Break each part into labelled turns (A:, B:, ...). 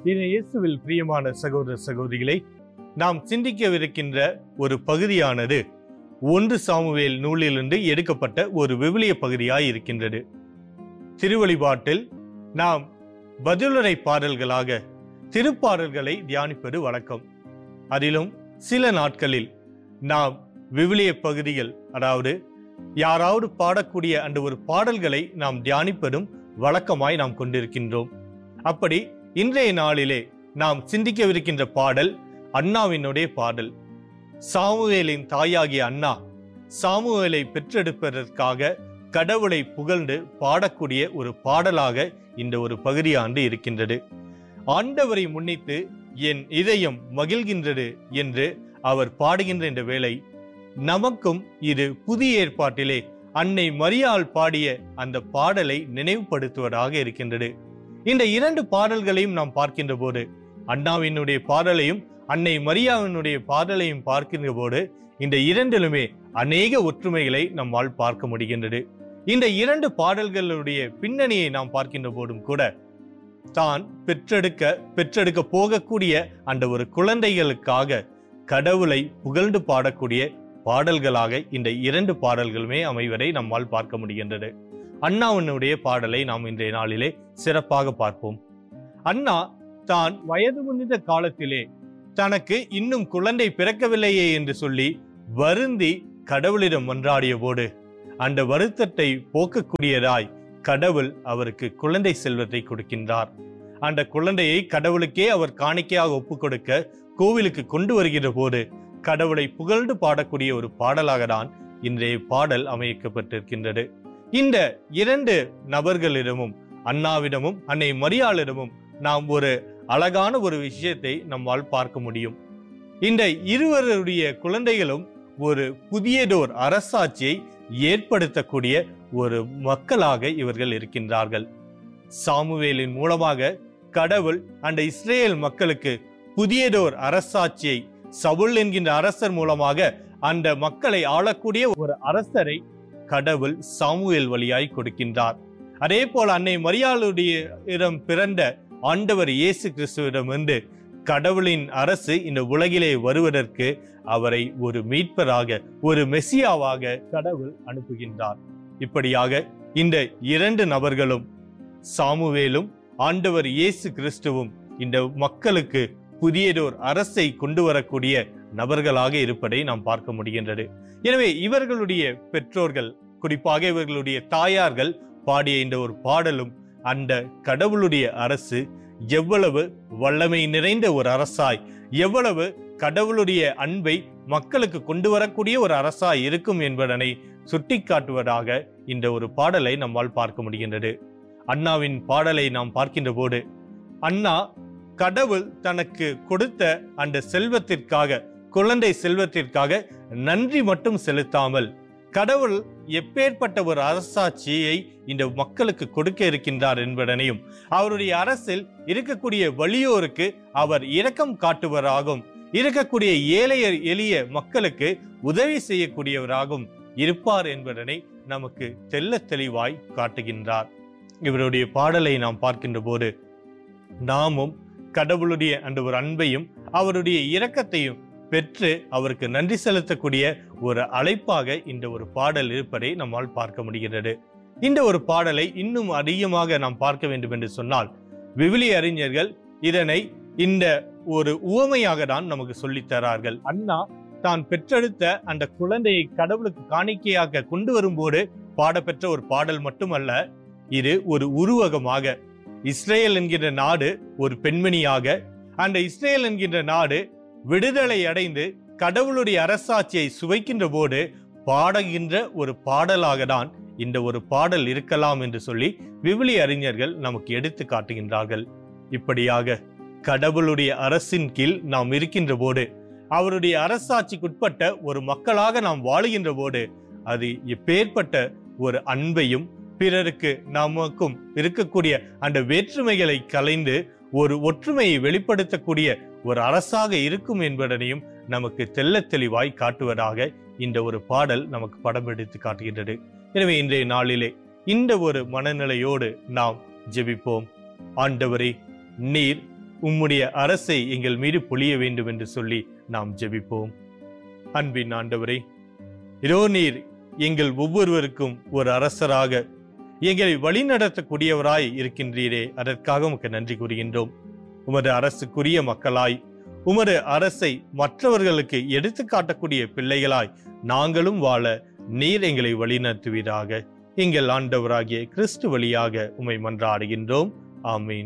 A: இது இயேசுவில் பிரியமான சகோதர சகோதரிகளை நாம் சிந்திக்கவிருக்கின்ற ஒரு பகுதியானது ஒன்று சாமுவேல் நூலிலிருந்து எடுக்கப்பட்ட ஒரு விவிலிய பகுதியாய் இருக்கின்றது திருவழிபாட்டில் நாம் பதிலுரை பாடல்களாக திருப்பாடல்களை தியானிப்பது வழக்கம் அதிலும் சில நாட்களில் நாம் விவிலிய பகுதிகள் அதாவது யாராவது பாடக்கூடிய அந்த ஒரு பாடல்களை நாம் தியானிப்பதும் வழக்கமாய் நாம் கொண்டிருக்கின்றோம் அப்படி இன்றைய நாளிலே நாம் சிந்திக்கவிருக்கின்ற பாடல் அண்ணாவினுடைய பாடல் சாமுவேலின் தாயாகிய அண்ணா சாமுவேலை பெற்றெடுப்பதற்காக கடவுளை புகழ்ந்து பாடக்கூடிய ஒரு பாடலாக இந்த ஒரு பகுதியாண்டு இருக்கின்றது ஆண்டவரை முன்னிட்டு என் இதயம் மகிழ்கின்றது என்று அவர் பாடுகின்ற இந்த வேளை நமக்கும் இது புதிய ஏற்பாட்டிலே அன்னை மரியாள் பாடிய அந்த பாடலை நினைவுபடுத்துவதாக இருக்கின்றது இந்த இரண்டு பாடல்களையும் நாம் பார்க்கின்ற போது அண்ணாவினுடைய பாடலையும் அன்னை மரியாவினுடைய பாடலையும் பார்க்கின்ற போது இந்த இரண்டிலுமே அநேக ஒற்றுமைகளை நம்மால் பார்க்க முடிகின்றது இந்த இரண்டு பாடல்களுடைய பின்னணியை நாம் பார்க்கின்ற போதும் கூட தான் பெற்றெடுக்க பெற்றெடுக்க போகக்கூடிய அந்த ஒரு குழந்தைகளுக்காக கடவுளை புகழ்ந்து பாடக்கூடிய பாடல்களாக இந்த இரண்டு பாடல்களுமே அமைவதை நம்மால் பார்க்க முடிகின்றது அண்ணாவினுடைய பாடலை நாம் இன்றைய நாளிலே சிறப்பாக பார்ப்போம் அண்ணா தான் வயது முன்னித காலத்திலே தனக்கு இன்னும் குழந்தை பிறக்கவில்லையே என்று சொல்லி வருந்தி கடவுளிடம் மன்றாடிய போது அந்த வருத்தத்தை போக்கக்கூடியதாய் கடவுள் அவருக்கு குழந்தை செல்வத்தை கொடுக்கின்றார் அந்த குழந்தையை கடவுளுக்கே அவர் காணிக்கையாக ஒப்பு கொடுக்க கோவிலுக்கு கொண்டு வருகிற போது கடவுளை புகழ்ந்து பாடக்கூடிய ஒரு பாடலாக தான் இன்றைய பாடல் அமைக்கப்பட்டிருக்கின்றது இந்த இரண்டு நபர்களிடமும் அண்ணாவிடமும் அன்னை மரியாளிடமும் நாம் ஒரு அழகான ஒரு விஷயத்தை நம்மால் பார்க்க முடியும் இந்த இருவருடைய குழந்தைகளும் ஒரு புதியதோர் அரசாட்சியை ஏற்படுத்தக்கூடிய ஒரு மக்களாக இவர்கள் இருக்கின்றார்கள் சாமுவேலின் மூலமாக கடவுள் அந்த இஸ்ரேல் மக்களுக்கு புதியதோர் அரசாட்சியை சவுல் என்கின்ற அரசர் மூலமாக அந்த மக்களை ஆளக்கூடிய ஒரு அரசரை கடவுள் சாமுவேல் வழியாய் கொடுக்கின்றார் அதே போல அன்னை மரியாளுடைய இடம் பிறந்த ஆண்டவர் இயேசு கிறிஸ்துவிடமிருந்து கடவுளின் அரசு இந்த உலகிலே வருவதற்கு அவரை ஒரு மீட்பராக ஒரு மெசியாவாக கடவுள் அனுப்புகின்றார் இப்படியாக இந்த இரண்டு நபர்களும் சாமுவேலும் ஆண்டவர் இயேசு கிறிஸ்துவும் இந்த மக்களுக்கு புதியதோர் அரசை கொண்டு வரக்கூடிய நபர்களாக இருப்பதை நாம் பார்க்க முடிகின்றது எனவே இவர்களுடைய பெற்றோர்கள் குறிப்பாக இவர்களுடைய தாயார்கள் பாடிய இந்த ஒரு பாடலும் அந்த கடவுளுடைய அரசு எவ்வளவு வல்லமை நிறைந்த ஒரு அரசாய் எவ்வளவு கடவுளுடைய அன்பை மக்களுக்கு கொண்டு வரக்கூடிய ஒரு அரசாய் இருக்கும் என்பதனை சுட்டிக்காட்டுவதாக இந்த ஒரு பாடலை நம்மால் பார்க்க முடிகின்றது அண்ணாவின் பாடலை நாம் பார்க்கின்ற போது அண்ணா கடவுள் தனக்கு கொடுத்த அந்த செல்வத்திற்காக குழந்தை செல்வத்திற்காக நன்றி மட்டும் செலுத்தாமல் கடவுள் எப்பேற்பட்ட ஒரு அரசாட்சியை இந்த மக்களுக்கு கொடுக்க இருக்கின்றார் என்பதனையும் அவருடைய அரசில் இருக்கக்கூடிய வலியோருக்கு அவர் இரக்கம் காட்டுவராகும் இருக்கக்கூடிய ஏழை எளிய மக்களுக்கு உதவி செய்யக்கூடியவராகவும் இருப்பார் என்பதனை நமக்கு தெல்ல தெளிவாய் காட்டுகின்றார் இவருடைய பாடலை நாம் பார்க்கின்ற போது நாமும் கடவுளுடைய அந்த ஒரு அன்பையும் அவருடைய இரக்கத்தையும் பெற்று அவருக்கு நன்றி செலுத்தக்கூடிய ஒரு அழைப்பாக இந்த ஒரு பாடல் இருப்பதை நம்மால் பார்க்க முடிகிறது இந்த ஒரு பாடலை இன்னும் அதிகமாக நாம் பார்க்க வேண்டும் என்று சொன்னால் விவிலிய அறிஞர்கள் இதனை இந்த ஒரு உவமையாக தான் நமக்கு சொல்லித் தரார்கள் அண்ணா தான் பெற்றெடுத்த அந்த குழந்தையை கடவுளுக்கு காணிக்கையாக கொண்டு வரும்போது பாடப்பெற்ற ஒரு பாடல் மட்டுமல்ல இது ஒரு உருவகமாக இஸ்ரேல் என்கின்ற நாடு ஒரு பெண்மணியாக அந்த இஸ்ரேல் என்கின்ற நாடு விடுதலை அடைந்து கடவுளுடைய அரசாட்சியை சுவைக்கின்ற போது பாடுகின்ற ஒரு பாடலாக தான் இந்த ஒரு பாடல் இருக்கலாம் என்று சொல்லி விவிலி அறிஞர்கள் நமக்கு எடுத்து காட்டுகின்றார்கள் இப்படியாக கடவுளுடைய அரசின் கீழ் நாம் இருக்கின்ற போது அவருடைய அரசாட்சிக்குட்பட்ட ஒரு மக்களாக நாம் வாழுகின்ற போது அது எப்பேற்பட்ட ஒரு அன்பையும் பிறருக்கு நமக்கும் இருக்கக்கூடிய அந்த வேற்றுமைகளை கலைந்து ஒரு ஒற்றுமையை வெளிப்படுத்தக்கூடிய ஒரு அரசாக இருக்கும் என்பதனையும் நமக்கு தெள்ளத் தெளிவாய் காட்டுவதாக இந்த ஒரு பாடல் நமக்கு படம் எடுத்து காட்டுகின்றது எனவே இன்றைய நாளிலே இந்த ஒரு மனநிலையோடு நாம் ஜெபிப்போம் ஆண்டவரே நீர் உம்முடைய அரசை எங்கள் மீது பொழிய வேண்டும் என்று சொல்லி நாம் ஜெபிப்போம் அன்பின் ஆண்டவரே இதோ நீர் எங்கள் ஒவ்வொருவருக்கும் ஒரு அரசராக எங்களை வழிநடத்தக்கூடியவராய் இருக்கின்றீரே அதற்காக உமக்கு நன்றி கூறுகின்றோம் உமது அரசுக்குரிய மக்களாய் உமது அரசை மற்றவர்களுக்கு எடுத்து காட்டக்கூடிய பிள்ளைகளாய் நாங்களும் வாழ நீர் எங்களை வழிநடத்துவீராக எங்கள் ஆண்டவராகிய கிறிஸ்து வழியாக உமை மன்றாடுகின்றோம் ஆமீன்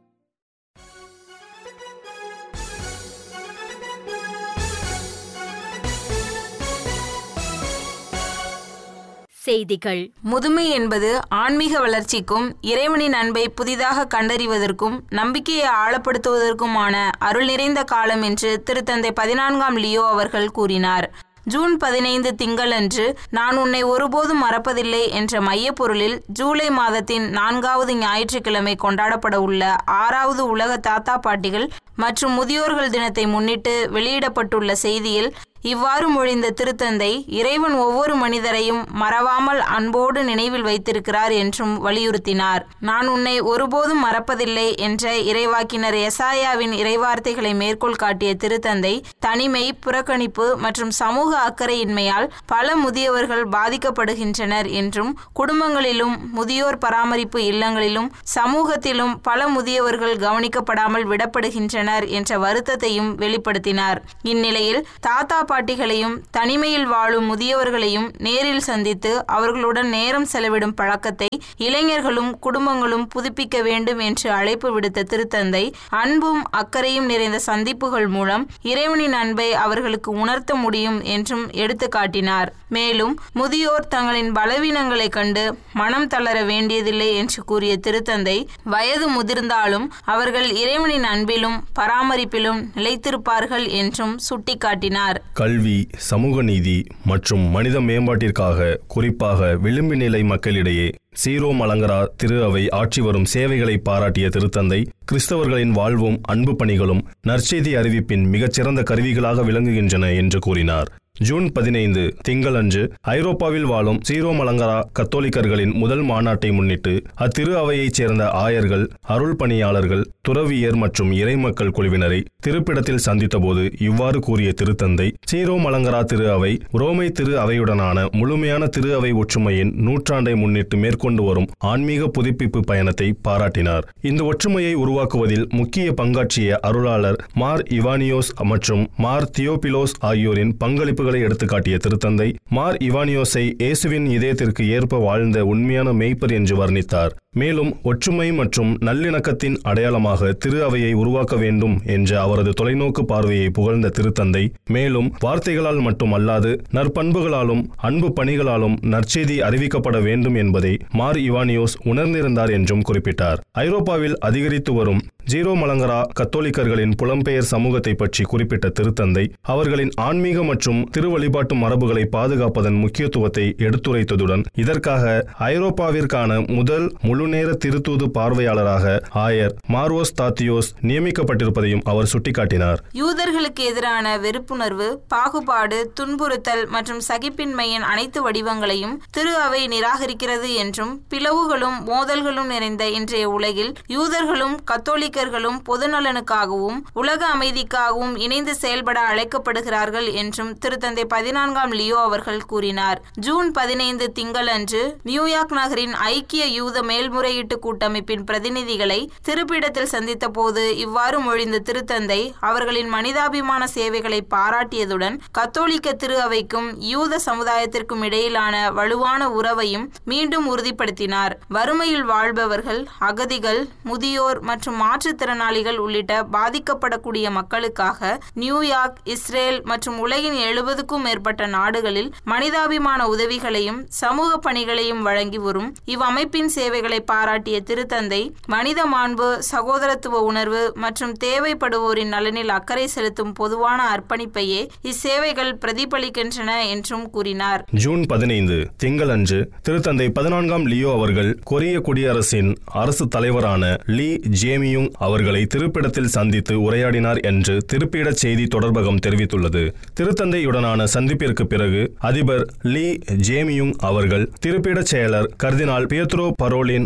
B: செய்திகள்
C: முதுமை என்பது ஆன்மீக வளர்ச்சிக்கும் இறைவனின் அன்பை புதிதாக கண்டறிவதற்கும் நம்பிக்கையை ஆழப்படுத்துவதற்குமான அருள் நிறைந்த காலம் என்று திருத்தந்தை பதினான்காம் லியோ அவர்கள் கூறினார் ஜூன் பதினைந்து திங்களன்று நான் உன்னை ஒருபோதும் மறப்பதில்லை என்ற மையப்பொருளில் ஜூலை மாதத்தின் நான்காவது ஞாயிற்றுக்கிழமை கொண்டாடப்பட உள்ள ஆறாவது உலக தாத்தா பாட்டிகள் மற்றும் முதியோர்கள் தினத்தை முன்னிட்டு வெளியிடப்பட்டுள்ள செய்தியில் இவ்வாறு மொழிந்த திருத்தந்தை இறைவன் ஒவ்வொரு மனிதரையும் மறவாமல் அன்போடு நினைவில் வைத்திருக்கிறார் என்றும் வலியுறுத்தினார் நான் உன்னை ஒருபோதும் மறப்பதில்லை என்ற இறைவாக்கினர் எசாயாவின் இறைவார்த்தைகளை மேற்கோள் காட்டிய திருத்தந்தை தனிமை புறக்கணிப்பு மற்றும் சமூக அக்கறையின்மையால் பல முதியவர்கள் பாதிக்கப்படுகின்றனர் என்றும் குடும்பங்களிலும் முதியோர் பராமரிப்பு இல்லங்களிலும் சமூகத்திலும் பல முதியவர்கள் கவனிக்கப்படாமல் விடப்படுகின்றனர் என்ற வருத்தத்தையும் வெளிப்படுத்தினார் இந்நிலையில் தாத்தா பாட்டிகளையும் தனிமையில் வாழும் முதியவர்களையும் நேரில் சந்தித்து அவர்களுடன் நேரம் செலவிடும் பழக்கத்தை இளைஞர்களும் குடும்பங்களும் புதுப்பிக்க வேண்டும் என்று அழைப்பு விடுத்த திருத்தந்தை அன்பும் அக்கறையும் நிறைந்த சந்திப்புகள் மூலம் இறைவனின் அன்பை அவர்களுக்கு உணர்த்த முடியும் என்றும் எடுத்து காட்டினார் மேலும் முதியோர் தங்களின் பலவீனங்களை கண்டு மனம் தளர வேண்டியதில்லை என்று கூறிய திருத்தந்தை வயது முதிர்ந்தாலும் அவர்கள் இறைவனின் அன்பிலும் பராமரிப்பிலும் நிலைத்திருப்பார்கள் என்றும் சுட்டிக்காட்டினார்
D: கல்வி சமூக நீதி மற்றும் மனித மேம்பாட்டிற்காக குறிப்பாக விளிம்பு நிலை மக்களிடையே சீரோ மலங்கரா திரு அவை ஆற்றி வரும் சேவைகளை பாராட்டிய திருத்தந்தை கிறிஸ்தவர்களின் வாழ்வும் அன்பு பணிகளும் நற்செய்தி அறிவிப்பின் மிகச்சிறந்த கருவிகளாக விளங்குகின்றன என்று கூறினார் ஜூன் பதினைந்து திங்களன்று ஐரோப்பாவில் வாழும் சீரோ மலங்கரா கத்தோலிக்கர்களின் முதல் மாநாட்டை முன்னிட்டு அத்திரு அவையைச் சேர்ந்த ஆயர்கள் அருள் பணியாளர்கள் துறவியர் மற்றும் இறைமக்கள் குழுவினரை திருப்பிடத்தில் சந்தித்தபோது இவ்வாறு கூறிய திருத்தந்தை சீரோ மலங்கரா திரு அவை ரோமை திரு அவையுடனான முழுமையான திரு அவை ஒற்றுமையின் நூற்றாண்டை முன்னிட்டு மேற்கொண்டு வரும் ஆன்மீக புதுப்பிப்பு பயணத்தை பாராட்டினார் இந்த ஒற்றுமையை உருவாக்குவதில் முக்கிய பங்காற்றிய அருளாளர் மார் இவானியோஸ் மற்றும் மார் தியோபிலோஸ் ஆகியோரின் பங்களிப்புகளை எடுத்துக்காட்டிய திருத்தந்தை மார் இவானியோஸை இயேசுவின் இதயத்திற்கு ஏற்ப வாழ்ந்த உண்மையான மெய்ப்பர் என்று வர்ணித்தார் மேலும் ஒற்றுமை மற்றும் நல்லிணக்கத்தின் அடையாளமாக திரு அவையை உருவாக்க வேண்டும் என்ற அவரது தொலைநோக்கு பார்வையை புகழ்ந்த திருத்தந்தை மேலும் வார்த்தைகளால் மட்டுமல்லாது நற்பண்புகளாலும் அன்பு பணிகளாலும் நற்செய்தி அறிவிக்கப்பட வேண்டும் என்பதை மார் இவானியோஸ் உணர்ந்திருந்தார் என்றும் குறிப்பிட்டார் ஐரோப்பாவில் அதிகரித்து வரும் ஜீரோ மலங்கரா கத்தோலிக்கர்களின் புலம்பெயர் சமூகத்தை பற்றி குறிப்பிட்ட திருத்தந்தை அவர்களின் ஆன்மீக மற்றும் திருவழிபாட்டு மரபுகளை பாதுகாப்பதன் முக்கியத்துவத்தை எடுத்துரைத்ததுடன் இதற்காக ஐரோப்பாவிற்கான முதல் முழுநேர திருத்தூது பார்வையாளராக ஆயர் மார்வோஸ் தாத்தியோஸ் நியமிக்கப்பட்டிருப்பதையும் அவர் சுட்டிக்காட்டினார்
C: யூதர்களுக்கு எதிரான வெறுப்புணர்வு பாகுபாடு துன்புறுத்தல் மற்றும் சகிப்பின்மையின் அனைத்து வடிவங்களையும் திரு அவை நிராகரிக்கிறது என்றும் பிளவுகளும் மோதல்களும் நிறைந்த இன்றைய உலகில் யூதர்களும் கத்தோலிக்கர்களும் பொதுநலனுக்காகவும் உலக அமைதிக்காகவும் இணைந்து செயல்பட அழைக்கப்படுகிறார்கள் என்றும் திருத்தந்தை பதினான்காம் லியோ அவர்கள் கூறினார் ஜூன் பதினைந்து திங்களன்று நியூயார்க் நகரின் ஐக்கிய யூத மேல்முறையீட்டு கூட்டமைப்பின் பிரதிநிதிகளை திருப்பிடத்தில் சந்தித்த போது இவ்வாறு மொழிந்த திருத்தந்தை அவர்களின் மனிதாபிமான சேவைகளை பாராட்டியதுடன் கத்தோலிக்க திரு அவைக்கும் யூத சமுதாயத்திற்கும் இடையிலான வலுவான உறவையும் மீண்டும் உறுதிப்படுத்தினார் வறுமையில் வாழ்பவர்கள் அகதிகள் முதியோர் மற்றும் மாற்றுத்திறனாளிகள் உள்ளிட்ட பாதிக்கப்படக்கூடிய மக்களுக்காக நியூயார்க் இஸ்ரேல் மற்றும் உலகின் எழுபதுக்கும் மேற்பட்ட நாடுகளில் மனிதாபிமான உதவிகளையும் சமூக பணிகளையும் வழங்கி வரும் இவ்வமைப்பின் சேவைகளை பாராட்டிய திருத்தந்தை மனித மாண்பு சகோதரத்துவ உணர்வு மற்றும் தேவைப்படுவோரின் நலனில் அக்கறை செலுத்தும் பொதுவான அர்ப்பணிப்பையே இச்சேவைகள் பிரதிபலிக்கின்றன என்றும் கூறினார்
D: ஜூன் பதினைந்து திங்களன்று திருத்தந்தை பதினான்காம் லியோ அவர்கள் கொரிய குடியரசின் அரசு தலைவரான லீ ஜேமியுங் அவர்களை திருப்பிடத்தில் சந்தித்து உரையாடினார் என்று திருப்பிடச் செய்தி தொடர்பகம் தெரிவித்துள்ளது திருத்தந்தையுடனான சந்திப்பிற்கு பிறகு அதிபர் லீ ஜேமியுங் அவர்கள் திருப்பிடச் செயலர் கர்தினால் பியத்ரோ பரோலின்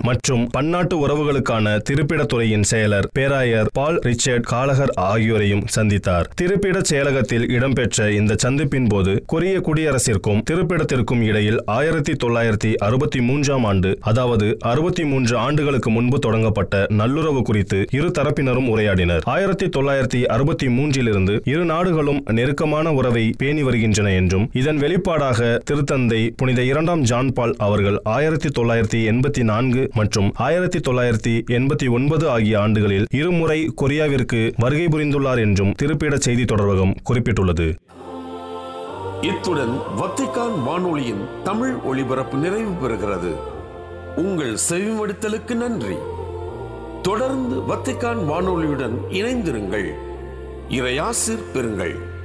D: மற்றும் பன்னாட்டு உறவுகளுக்கான திருப்பிடத்துறையின் செயலர் பேராயர் பால் ரிச்சர்ட் காலகர் ஆகியோரையும் சந்தித்தார் திருப்பிடச் செயலகத்தில் இடம்பெற்ற இந்த சந்திப்பின் போது கொரிய குடியரசிற்கும் திருப்பிடத்திற்கும் இடையில் ஆயிரத்தி தொள்ளாயிரத்தி அறுபத்தி மூன்றாம் ஆண்டு அதாவது அறுபத்தி மூன்று ஆண்டுகளுக்கு முன்பு தொடங்கப்பட்ட நல்லுறவு குறித்து இரு தரப்பினரும் உரையாடினர் ஆயிரத்தி தொள்ளாயிரத்தி அறுபத்தி மூன்றிலிருந்து இரு நாடுகளும் நெருக்கமான உறவை பேணி வருகின்றன என்றும் இதன் வெளிப்பாடாக திருத்தந்தை புனித இரண்டாம் ஜான் பால் அவர்கள் ஆயிரத்தி தொள்ளாயிரத்தி எண்பத்தி நான்கு மற்றும் ஆயிரத்தி தொள்ளாயிரத்தி எண்பத்தி ஒன்பது ஆகிய ஆண்டுகளில் இருமுறை கொரியாவிற்கு வருகை புரிந்துள்ளார் என்றும் திருப்பிட செய்தி தொடர்பகம் குறிப்பிட்டுள்ளது
B: இத்துடன் வத்திக்கான் வானொலியின் தமிழ் ஒளிபரப்பு நிறைவு பெறுகிறது உங்கள் செவிமடுத்தலுக்கு நன்றி தொடர்ந்து வத்திக்கான் வானொலியுடன் இணைந்திருங்கள் இறையாசிர் பெறுங்கள்